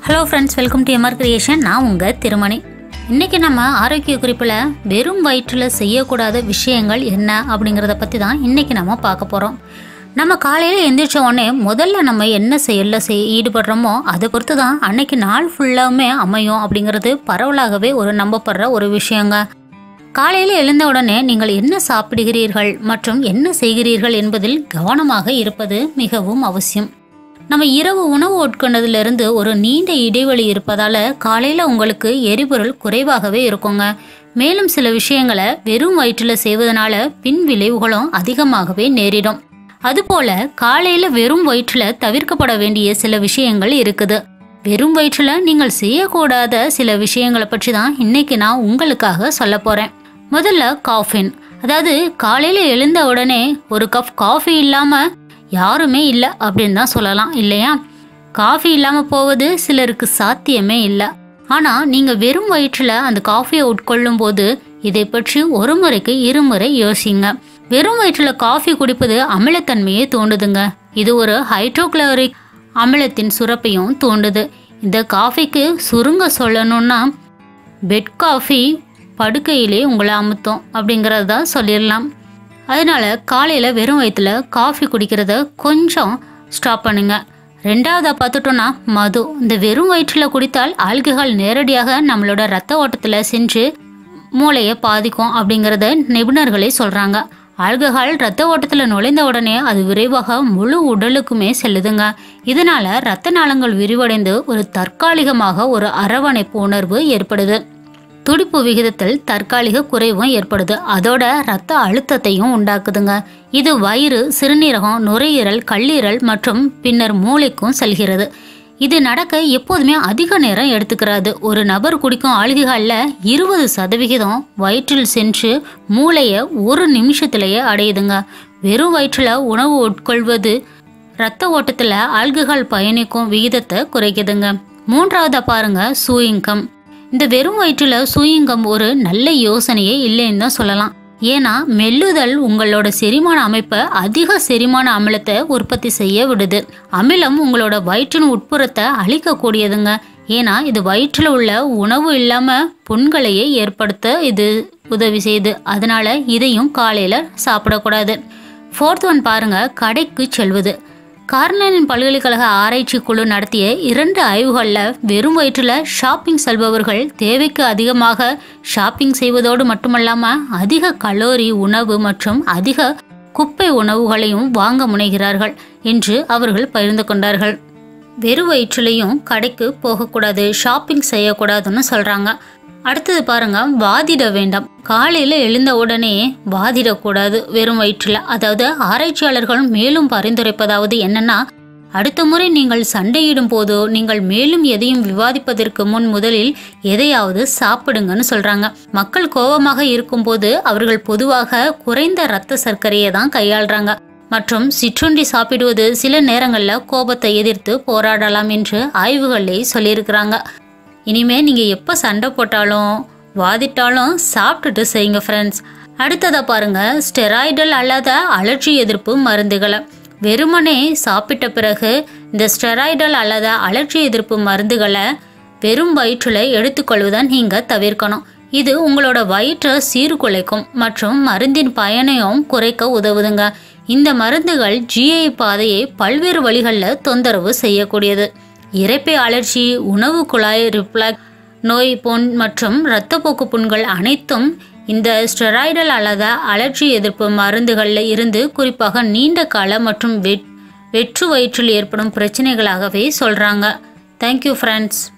hello friends welcome to MR creation நான் உங்கள் திருமணி இன்றைக்கி நம்ம ஆரோக்கிய குறிப்பில் வெறும் வயிற்றில் செய்யக்கூடாத விஷயங்கள் என்ன அப்படிங்கிறத பற்றி தான் இன்றைக்கி நம்ம பார்க்க போகிறோம் நம்ம காலையில் எந்திரிச்ச உடனே முதல்ல நம்ம என்ன செயலில் செய் ஈடுபடுறோமோ அதை பொறுத்து தான் அன்னைக்கு நாள் ஃபுல்லாமே அமையும் அப்படிங்கிறது பரவலாகவே ஒரு நம்பப்படுற ஒரு விஷயங்க காலையில் எழுந்த உடனே நீங்கள் என்ன சாப்பிடுகிறீர்கள் மற்றும் என்ன செய்கிறீர்கள் என்பதில் கவனமாக இருப்பது மிகவும் அவசியம் நம்ம இரவு உணவு உட்கொண்டதிலிருந்து ஒரு நீண்ட இடைவெளி இருப்பதால காலையில் உங்களுக்கு எரிபொருள் குறைவாகவே இருக்குங்க மேலும் சில விஷயங்களை வெறும் வயிற்றில் செய்வதனால பின் விளைவுகளும் அதிகமாகவே நேரிடும் அதுபோல காலையில் வெறும் வயிற்றில் தவிர்க்கப்பட வேண்டிய சில விஷயங்கள் இருக்குது வெறும் வயிற்றில் நீங்கள் செய்யக்கூடாத சில விஷயங்களை பற்றி தான் இன்னைக்கு நான் உங்களுக்காக சொல்ல போகிறேன் முதல்ல காஃபின் அதாவது காலையில் எழுந்த உடனே ஒரு கப் காஃபி இல்லாமல் யாருமே இல்லை அப்படின்னு தான் சொல்லலாம் இல்லையா காஃபி இல்லாமல் போவது சிலருக்கு சாத்தியமே இல்லை ஆனால் நீங்கள் வெறும் வயிற்றில் அந்த காஃபியை உட்கொள்ளும் போது இதை பற்றி ஒரு முறைக்கு இருமுறை யோசிங்க வெறும் வயிற்றில் காஃபி குடிப்பது அமிலத்தன்மையை தூண்டுதுங்க இது ஒரு ஹைட்ரோக்ளோரிக் அமிலத்தின் சுரப்பையும் தூண்டுது இந்த காஃபிக்கு சுருங்க சொல்லணும்னா பெட் காஃபி படுக்கையிலே உங்களை அமுத்தும் அப்படிங்கிறத தான் சொல்லிடலாம் அதனால காலையில் வெறும் வயிற்றுல காஃபி குடிக்கிறத கொஞ்சம் ஸ்டாப் பண்ணுங்க ரெண்டாவதா பார்த்துட்டோம்னா மது இந்த வெறும் வயிற்றில் குடித்தால் ஆல்கஹால் நேரடியாக நம்மளோட ரத்த ஓட்டத்தில் சென்று மூளையை பாதிக்கும் அப்படிங்கிறத நிபுணர்களே சொல்கிறாங்க ஆல்கஹால் ரத்த ஓட்டத்தில் நுழைந்த உடனே அது விரைவாக முழு உடலுக்குமே செல்லுதுங்க இதனால ரத்த நாளங்கள் விரிவடைந்து ஒரு தற்காலிகமாக ஒரு அரவணைப்பு உணர்வு ஏற்படுது துடிப்பு விகிதத்தில் தற்காலிக குறைவும் ஏற்படுது அதோட ரத்த அழுத்தத்தையும் உண்டாக்குதுங்க இது வயிறு சிறுநீரகம் நுரையீரல் கல்லீரல் மற்றும் பின்னர் மூளைக்கும் செல்கிறது இது நடக்க எப்போதுமே அதிக நேரம் எடுத்துக்கிறாது ஒரு நபர் குடிக்கும் ஆல்கஹாலில் இருபது சதவிகிதம் வயிற்றில் சென்று மூளையை ஒரு நிமிஷத்திலேயே அடையுதுங்க வெறும் வயிற்றில் உணவு உட்கொள்வது இரத்த ஓட்டத்தில் ஆல்கஹால் பயணிக்கும் விகிதத்தை குறைக்குதுங்க மூன்றாவதா பாருங்க சூயிங்கம் இந்த வெறும் வயிற்றில் சூயிங்கம் ஒரு நல்ல யோசனையே இல்லைன்னு தான் சொல்லலாம் ஏன்னா மெல்லுதல் உங்களோட செரிமான அமைப்பை அதிக செரிமான அமிலத்தை உற்பத்தி செய்ய விடுது அமிலம் உங்களோட வயிற்றின் உட்புறத்தை அழிக்கக்கூடியதுங்க ஏன்னா இது வயிற்றில் உள்ள உணவு இல்லாமல் புண்களையே ஏற்படுத்த இது உதவி செய்யுது அதனால இதையும் காலையில் சாப்பிடக்கூடாது ஃபோர்த் ஒன் பாருங்க கடைக்கு செல்வது கார்னரின் பல்கலைக்கழக ஆராய்ச்சி குழு நடத்திய இரண்டு ஆய்வுகளில் வெறும் வயிற்றில் ஷாப்பிங் செல்பவர்கள் தேவைக்கு அதிகமாக ஷாப்பிங் செய்வதோடு மட்டுமல்லாமல் அதிக கலோரி உணவு மற்றும் அதிக குப்பை உணவுகளையும் வாங்க முனைகிறார்கள் என்று அவர்கள் பகிர்ந்து கொண்டார்கள் வெறும் வயிற்றிலையும் கடைக்கு போகக்கூடாது ஷாப்பிங் செய்யக்கூடாதுன்னு சொல்கிறாங்க அடுத்தது பாருங்க வாதிட வேண்டாம் காலையில் எழுந்த உடனே வாதிடக்கூடாது வெறும் வயிற்றில் அதாவது ஆராய்ச்சியாளர்கள் மேலும் பரிந்துரைப்பதாவது என்னன்னா அடுத்த முறை நீங்கள் சண்டையிடும் போதோ நீங்கள் மேலும் எதையும் விவாதிப்பதற்கு முன் முதலில் எதையாவது சாப்பிடுங்கன்னு சொல்றாங்க மக்கள் கோபமாக இருக்கும்போது அவர்கள் பொதுவாக குறைந்த இரத்த சர்க்கரையை தான் கையாளுறாங்க மற்றும் சிற்றுண்டி சாப்பிடுவது சில நேரங்களில் கோபத்தை எதிர்த்து போராடலாம் என்று ஆய்வுகளே சொல்லியிருக்கிறாங்க இனிமே நீங்கள் எப்போ சண்டை போட்டாலும் வாதிட்டாலும் சாப்பிட்டுட்டு செய்யுங்க ஃப்ரெண்ட்ஸ் அடுத்ததை பாருங்க ஸ்டெராய்டல் அல்லாத அலர்ஜி எதிர்ப்பு மருந்துகளை வெறுமனே சாப்பிட்ட பிறகு இந்த ஸ்டெராய்டல் அல்லாத அலர்ஜி எதிர்ப்பு மருந்துகளை வெறும் வயிற்றில் எடுத்துக்கொள்வதை நீங்கள் தவிர்க்கணும் இது உங்களோட வயிற்றை சீர்குலைக்கும் மற்றும் மருந்தின் பயனையும் குறைக்க உதவுதுங்க இந்த மருந்துகள் ஜிஐ பாதையை பல்வேறு வழிகளில் தொந்தரவு செய்யக்கூடியது இறைப்பை அலர்ஜி உணவு குழாய் ரிப்ளாக் நோய் புண் மற்றும் இரத்தப்போக்கு புண்கள் அனைத்தும் இந்த ஸ்டெராய்டல் அல்லது அலர்ஜி எதிர்ப்பு மருந்துகளில் இருந்து குறிப்பாக நீண்ட கால மற்றும் வெட் வெற்று வயிற்றில் ஏற்படும் பிரச்சனைகளாகவே சொல்கிறாங்க தேங்க்யூ ஃப்ரெண்ட்ஸ்